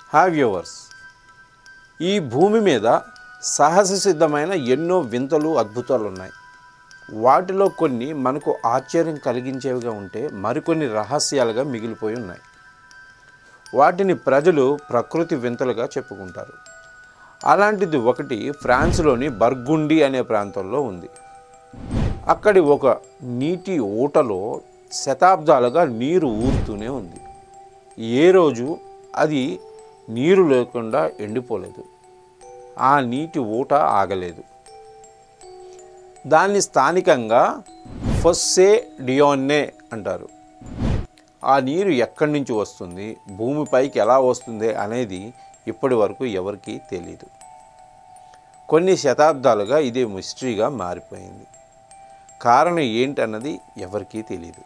have yours ఈ భూమి మీద సహజ సిద్ధమైన ఎన్నో వింతలు అద్భుతాలు ఉన్నాయి వాటిలో కొన్ని మనకు ఆశ్చర్యం కలిగించేవిగా ఉంటే మరికొన్ని రహస్యాలుగా మిగిలిపోయి ఉన్నాయి వాటిని ప్రజలు ప్రకృతి వింతలుగా చెప్పుకుంటారు అలాంటిది ఒకటి ఫ్రాన్స్లోని బర్గుండి అనే ప్రాంతంలో ఉంది అక్కడి ఒక నీటి ఊటలో శతాబ్దాలుగా నీరు ఊరుతూనే ఉంది ఏ రోజు అది నీరు లేకుండా ఎండిపోలేదు ఆ నీటి ఊట ఆగలేదు దాన్ని స్థానికంగా ఫొస్సే డియోన్నే అంటారు ఆ నీరు ఎక్కడి నుంచి వస్తుంది భూమిపైకి ఎలా వస్తుంది అనేది ఇప్పటి వరకు ఎవరికీ తెలియదు కొన్ని శతాబ్దాలుగా ఇది మిస్టరీగా మారిపోయింది కారణం ఏంటన్నది ఎవరికీ తెలియదు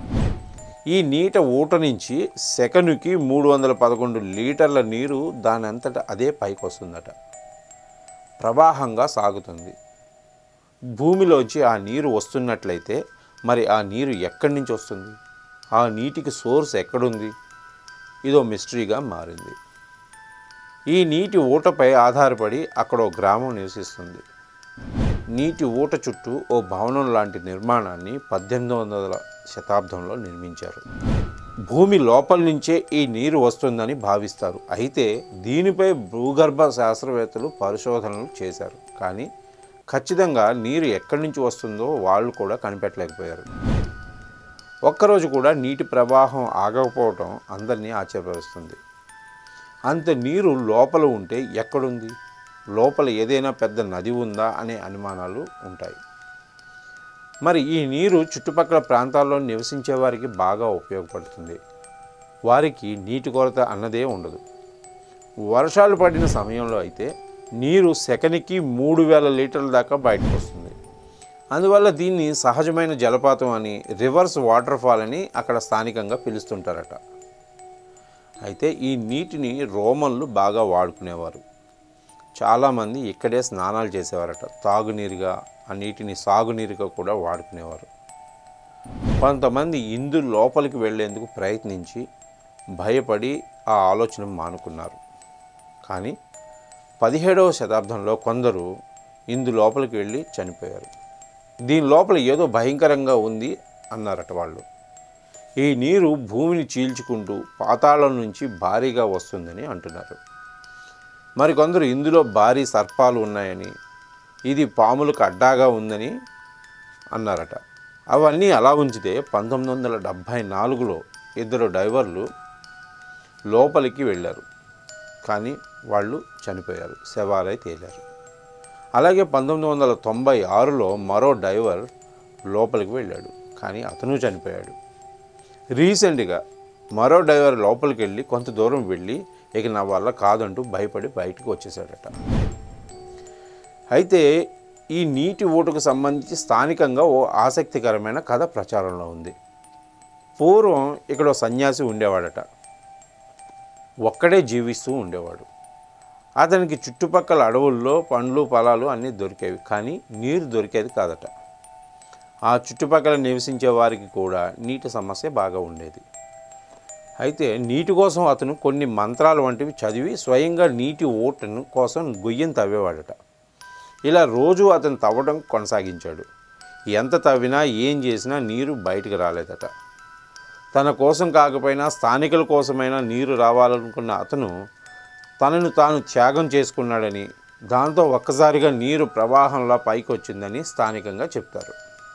ఈ నీట ఊట నుంచి సెకనుకి మూడు వందల పదకొండు లీటర్ల నీరు దాని అంతట అదే పైకి వస్తుందట ప్రవాహంగా సాగుతుంది భూమిలోంచి ఆ నీరు వస్తున్నట్లయితే మరి ఆ నీరు ఎక్కడి నుంచి వస్తుంది ఆ నీటికి సోర్స్ ఎక్కడుంది ఇదో మిస్టరీగా మారింది ఈ నీటి ఊటపై ఆధారపడి అక్కడ ఓ గ్రామం నివసిస్తుంది నీటి ఊట చుట్టూ ఓ భవనం లాంటి నిర్మాణాన్ని పద్దెనిమిది వందల శతాబ్దంలో నిర్మించారు భూమి లోపల నుంచే ఈ నీరు వస్తుందని భావిస్తారు అయితే దీనిపై భూగర్భ శాస్త్రవేత్తలు పరిశోధనలు చేశారు కానీ ఖచ్చితంగా నీరు ఎక్కడి నుంచి వస్తుందో వాళ్ళు కూడా కనిపెట్టలేకపోయారు ఒక్కరోజు కూడా నీటి ప్రవాహం ఆగకపోవటం అందరినీ ఆశ్చర్యపరుస్తుంది అంత నీరు లోపల ఉంటే ఎక్కడుంది లోపల ఏదైనా పెద్ద నది ఉందా అనే అనుమానాలు ఉంటాయి మరి ఈ నీరు చుట్టుపక్కల ప్రాంతాల్లో నివసించే వారికి బాగా ఉపయోగపడుతుంది వారికి నీటి కొరత అన్నదే ఉండదు వర్షాలు పడిన సమయంలో అయితే నీరు సెకనికి మూడు వేల లీటర్ల దాకా బయటకు వస్తుంది అందువల్ల దీన్ని సహజమైన జలపాతం అని రివర్స్ వాటర్ ఫాల్ అని అక్కడ స్థానికంగా పిలుస్తుంటారట అయితే ఈ నీటిని రోమన్లు బాగా వాడుకునేవారు చాలామంది ఇక్కడే స్నానాలు చేసేవారట తాగునీరుగా ఆ నీటిని సాగునీరుగా కూడా వాడుకునేవారు కొంతమంది ఇందు లోపలికి వెళ్ళేందుకు ప్రయత్నించి భయపడి ఆ ఆలోచన మానుకున్నారు కానీ పదిహేడవ శతాబ్దంలో కొందరు ఇందు లోపలికి వెళ్ళి చనిపోయారు దీని లోపల ఏదో భయంకరంగా ఉంది అన్నారట వాళ్ళు ఈ నీరు భూమిని చీల్చుకుంటూ పాతాళం నుంచి భారీగా వస్తుందని అంటున్నారు మరికొందరు ఇందులో భారీ సర్పాలు ఉన్నాయని ఇది పాములకు అడ్డాగా ఉందని అన్నారట అవన్నీ అలా ఉంచితే పంతొమ్మిది వందల డెబ్భై నాలుగులో ఇద్దరు డైవర్లు లోపలికి వెళ్ళారు కానీ వాళ్ళు చనిపోయారు శవాలై తేలారు అలాగే పంతొమ్మిది వందల తొంభై ఆరులో మరో డైవర్ లోపలికి వెళ్ళాడు కానీ అతను చనిపోయాడు రీసెంట్గా మరో డైవర్ లోపలికి వెళ్ళి కొంత దూరం వెళ్ళి ఇక నా వల్ల కాదంటూ భయపడి బయటకు వచ్చేసాడట అయితే ఈ నీటి ఊటకు సంబంధించి స్థానికంగా ఓ ఆసక్తికరమైన కథ ప్రచారంలో ఉంది పూర్వం ఇక్కడ ఓ సన్యాసి ఉండేవాడట ఒక్కడే జీవిస్తూ ఉండేవాడు అతనికి చుట్టుపక్కల అడవుల్లో పండ్లు పొలాలు అన్నీ దొరికేవి కానీ నీరు దొరికేది కాదట ఆ చుట్టుపక్కల నివసించే వారికి కూడా నీటి సమస్య బాగా ఉండేది అయితే నీటి కోసం అతను కొన్ని మంత్రాలు వంటివి చదివి స్వయంగా నీటి ఓటను కోసం గొయ్యం తవ్వేవాడట ఇలా రోజు అతను తవ్వడం కొనసాగించాడు ఎంత తవ్వినా ఏం చేసినా నీరు బయటకు రాలేదట తన కోసం కాకపోయినా స్థానికుల కోసమైనా నీరు రావాలనుకున్న అతను తనను తాను త్యాగం చేసుకున్నాడని దాంతో ఒక్కసారిగా నీరు ప్రవాహంలా పైకి వచ్చిందని స్థానికంగా చెప్తారు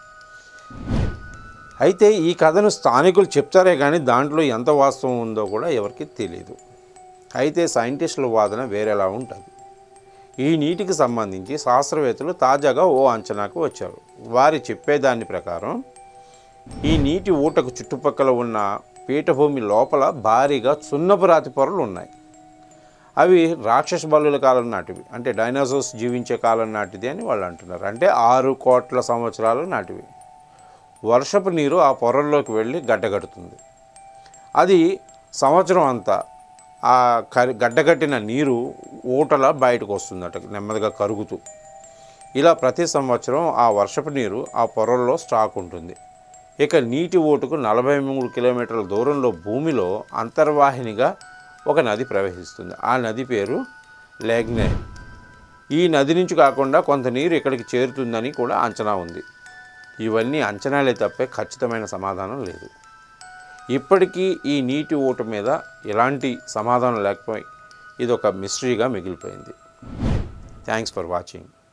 అయితే ఈ కథను స్థానికులు చెప్తారే కానీ దాంట్లో ఎంత వాస్తవం ఉందో కూడా ఎవరికి తెలియదు అయితే సైంటిస్టుల వాదన వేరేలా ఉంటుంది ఈ నీటికి సంబంధించి శాస్త్రవేత్తలు తాజాగా ఓ అంచనాకు వచ్చారు వారి చెప్పేదాని ప్రకారం ఈ నీటి ఊటకు చుట్టుపక్కల ఉన్న పీఠభూమి లోపల భారీగా సున్నపు రాతి పొరలు ఉన్నాయి అవి రాక్షస బలుల కాలం నాటివి అంటే డైనోసార్స్ జీవించే కాలం నాటిది అని వాళ్ళు అంటున్నారు అంటే ఆరు కోట్ల సంవత్సరాలు నాటివి వర్షపు నీరు ఆ పొరల్లోకి వెళ్ళి గడ్డగడుతుంది అది సంవత్సరం అంతా ఆ కరి గడ్డగట్టిన నీరు ఊటలా బయటకు వస్తుందట నెమ్మదిగా కరుగుతూ ఇలా ప్రతి సంవత్సరం ఆ వర్షపు నీరు ఆ పొరల్లో స్టాక్ ఉంటుంది ఇక నీటి ఓటుకు నలభై మూడు కిలోమీటర్ల దూరంలో భూమిలో అంతర్వాహినిగా ఒక నది ప్రవహిస్తుంది ఆ నది పేరు లేగ్నే ఈ నది నుంచి కాకుండా కొంత నీరు ఇక్కడికి చేరుతుందని కూడా అంచనా ఉంది ఇవన్నీ అంచనాలే తప్పే ఖచ్చితమైన సమాధానం లేదు ఇప్పటికీ ఈ నీటి ఊట మీద ఎలాంటి సమాధానం లేకపోయి ఇది ఒక మిస్టరీగా మిగిలిపోయింది థ్యాంక్స్ ఫర్ వాచింగ్